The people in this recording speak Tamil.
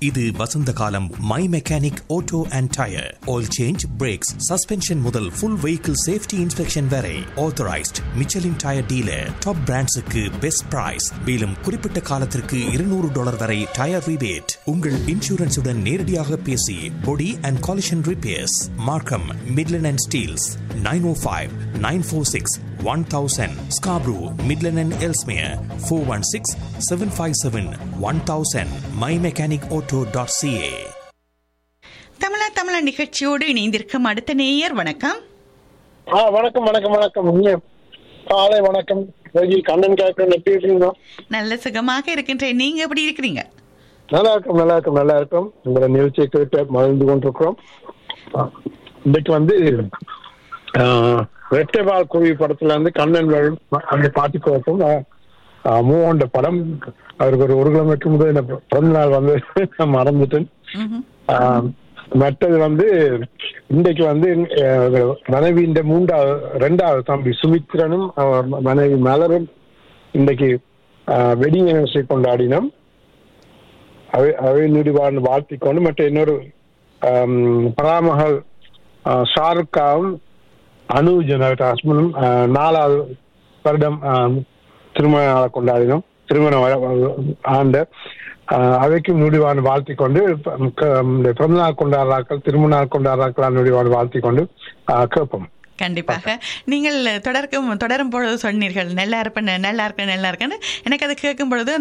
இது வசந்த காலம் My Mechanic Auto and tyre oil change brakes suspension முதல் ஃபுல் வெஹிக்கிள் சேஃப்டி இன்ஸ்பெக்ஷன் வரை authorized Michelin tyre dealer top பிராண்ட்ஸுக்கு பெஸ்ட் பிரைஸ் மேலும் குறிப்பிட்ட காலத்திற்கு இருநூறு டாலர் வரை டயர் ரிபேட் உங்கள் இன்சூரன்ஸுடன் நேரடியாக பேசி body and collision repairs Markham Midland and Steeles nine O five nine four six one thousand Scarborough Midland and Ellesmere four one six seven five seven one thousand My Mechanic Auto dot CA தமிழா தமிழா நிகழ்ச்சியோடு இணைந்திருக்கும் அடுத்த நேயர் வணக்கம் ஆ வணக்கம் வணக்கம் வணக்கம் இங்க காலை வணக்கம் ரஜி கண்ணன் கேட்கறேன் எப்படி இருக்கீங்க நல்ல சுகமாக இருக்கின்றேன் நீங்க எப்படி இருக்கிறீங்க நல்லா இருக்கும் நல்லா இருக்கும் நல்லா இருக்கும் உங்களோட நிகழ்ச்சியை கேட்டு மகிழ்ந்து கொண்டிருக்கிறோம் ஆ, இன்னைக்கு வந்து ஆ, ரெட்டைவால் குருவி படத்துல இருந்து கண்ணன் வரும் அந்த பாட்டுக்கு வைக்கும் மூவண்ட படம் அவருக்கு ஒரு ஒரு கிலோமீட்டர் முதல் எனக்கு பிறந்த நாள் வந்து நான் மறந்துட்டேன் ம்ஹும். ஆ, மற்றது வந்து இன்றைக்கு வந்து அஹ், மனைவியின் மூன்றாவது ரெண்டாவது தம்பி சுமித்ரனும் அவர் மனைவி மலரும் இன்றைக்கு வெட்டிங் அனிவர்சரி கொண்டாடினோம் அவை அவை நுடிவாழ்ந்து வாழ்த்தி கொண்டு மற்ற இன்னொரு ஆம், பராமகள் ஆஹ், ஷாருக் காவும் அனுஜன் ஹஸ்பண்டும் ஆஹ், நாலாவது வருடம் ஆம், திருமண நாளை கொண்டாடினோம் திருமண வ- வ- ஆண்டு ஆஹ், அவைக்கும் நுடிவான் வாழ்த்தி கொண்டு ப- க- இந்த பிறந்த நாள் கொண்டாடுறாக்கள் திருமண நாள் கொண்டாடுறாக்கள் நுடிவான் வாழ்த்தி கொண்டு ஆஹ், கேட்போம் கண்டிப்பாக நீங்கள் தொடர்க்கும் தொடரும் பொழுது சொன்னீர்கள் நல்லா இருப்பேன் நல்லா இருக்கேன் நல்லா இருக்கேன்னு எனக்கு அது கேட்கும் பொழுது